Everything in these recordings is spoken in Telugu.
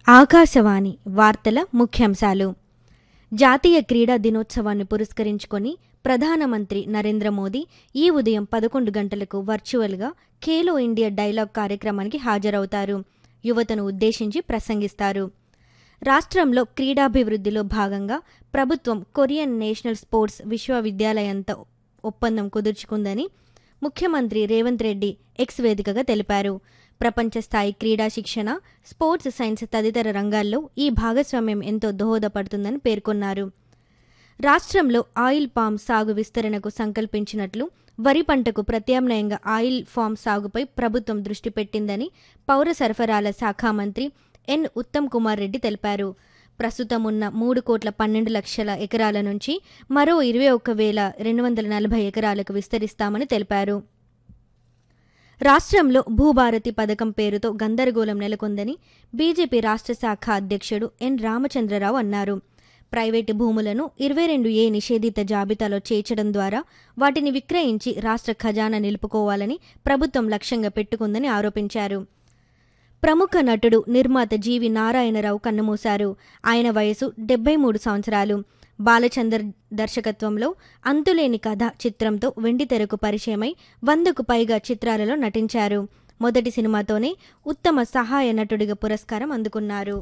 ఆకాశవాణి వార్తల ముఖ్యాంశాలు జాతీయ క్రీడా దినోత్సవాన్ని పురస్కరించుకొని ప్రధానమంత్రి నరేంద్ర మోదీ ఈ ఉదయం పదకొండు గంటలకు వర్చువల్గా ఖేలో ఇండియా డైలాగ్ కార్యక్రమానికి హాజరవుతారు యువతను ఉద్దేశించి ప్రసంగిస్తారు రాష్ట్రంలో క్రీడాభివృద్ధిలో భాగంగా ప్రభుత్వం కొరియన్ నేషనల్ స్పోర్ట్స్ విశ్వవిద్యాలయంతో ఒప్పందం కుదుర్చుకుందని ముఖ్యమంత్రి రేవంత్ రెడ్డి ఎక్స్ వేదికగా తెలిపారు ప్రపంచ స్థాయి క్రీడా శిక్షణ స్పోర్ట్స్ సైన్స్ తదితర రంగాల్లో ఈ భాగస్వామ్యం ఎంతో దోహదపడుతుందని పేర్కొన్నారు రాష్ట్రంలో ఆయిల్ పామ్ సాగు విస్తరణకు సంకల్పించినట్లు వరి పంటకు ప్రత్యామ్నాయంగా ఆయిల్ ఫామ్ సాగుపై ప్రభుత్వం దృష్టి పెట్టిందని పౌర సరఫరాల శాఖ మంత్రి ఎన్ ఉత్తమ్ కుమార్ రెడ్డి తెలిపారు ప్రస్తుతం ఉన్న మూడు కోట్ల పన్నెండు లక్షల ఎకరాల నుంచి మరో ఇరవై ఒక్క వేల రెండు వందల నలభై ఎకరాలకు విస్తరిస్తామని తెలిపారు రాష్ట్రంలో భూభారతి పథకం పేరుతో గందరగోళం నెలకొందని బీజేపీ రాష్ట్ర శాఖ అధ్యక్షుడు ఎన్ రామచంద్రరావు అన్నారు ప్రైవేటు భూములను ఇరవై రెండు ఏ నిషేధిత జాబితాలో చేర్చడం ద్వారా వాటిని విక్రయించి రాష్ట్ర ఖజానా నిలుపుకోవాలని ప్రభుత్వం లక్ష్యంగా పెట్టుకుందని ఆరోపించారు ప్రముఖ నటుడు నిర్మాత జీవి నారాయణరావు కన్నుమూశారు ఆయన వయసు డెబ్బై మూడు సంవత్సరాలు బాలచందర్ దర్శకత్వంలో అంతులేని కథ చిత్రంతో వెండితెరకు పరిచయమై వందకు పైగా చిత్రాలలో నటించారు మొదటి సినిమాతోనే ఉత్తమ సహాయ నటుడిగా పురస్కారం అందుకున్నారు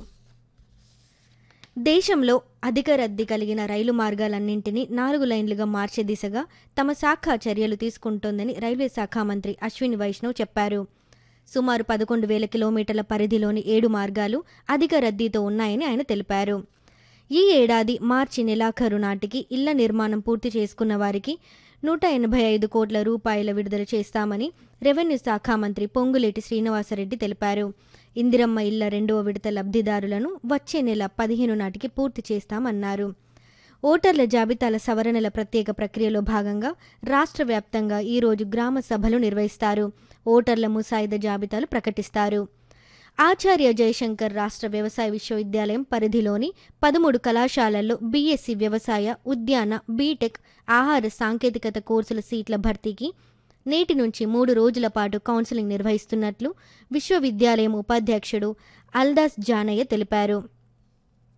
దేశంలో అధిక రద్దీ కలిగిన రైలు మార్గాలన్నింటినీ నాలుగు లైన్లుగా మార్చే దిశగా తమ శాఖ చర్యలు తీసుకుంటోందని రైల్వే శాఖ మంత్రి అశ్విని వైష్ణవ్ చెప్పారు సుమారు పదకొండు వేల కిలోమీటర్ల పరిధిలోని ఏడు మార్గాలు అధిక రద్దీతో ఉన్నాయని ఆయన తెలిపారు ఈ ఏడాది మార్చి నెలాఖరు నాటికి ఇళ్ల నిర్మాణం పూర్తి చేసుకున్న వారికి నూట ఎనభై ఐదు కోట్ల రూపాయల విడుదల చేస్తామని రెవెన్యూ శాఖ మంత్రి పొంగులేటి శ్రీనివాసరెడ్డి తెలిపారు ఇందిరమ్మ ఇళ్ల రెండవ విడత లబ్ధిదారులను వచ్చే నెల పదిహేను నాటికి పూర్తి చేస్తామన్నారు ఓటర్ల జాబితాల సవరణల ప్రత్యేక ప్రక్రియలో భాగంగా రాష్ట్ర వ్యాప్తంగా ఈరోజు గ్రామ సభలు నిర్వహిస్తారు ఓటర్ల ముసాయిదా జాబితాలు ప్రకటిస్తారు ఆచార్య జయశంకర్ రాష్ట్ర వ్యవసాయ విశ్వవిద్యాలయం పరిధిలోని పదమూడు కళాశాలల్లో బీఎస్సీ వ్యవసాయ ఉద్యాన బీటెక్ ఆహార సాంకేతికత కోర్సుల సీట్ల భర్తీకి నేటి నుంచి మూడు రోజుల పాటు కౌన్సిలింగ్ నిర్వహిస్తున్నట్లు విశ్వవిద్యాలయం ఉపాధ్యక్షుడు అల్దాస్ జానయ్య తెలిపారు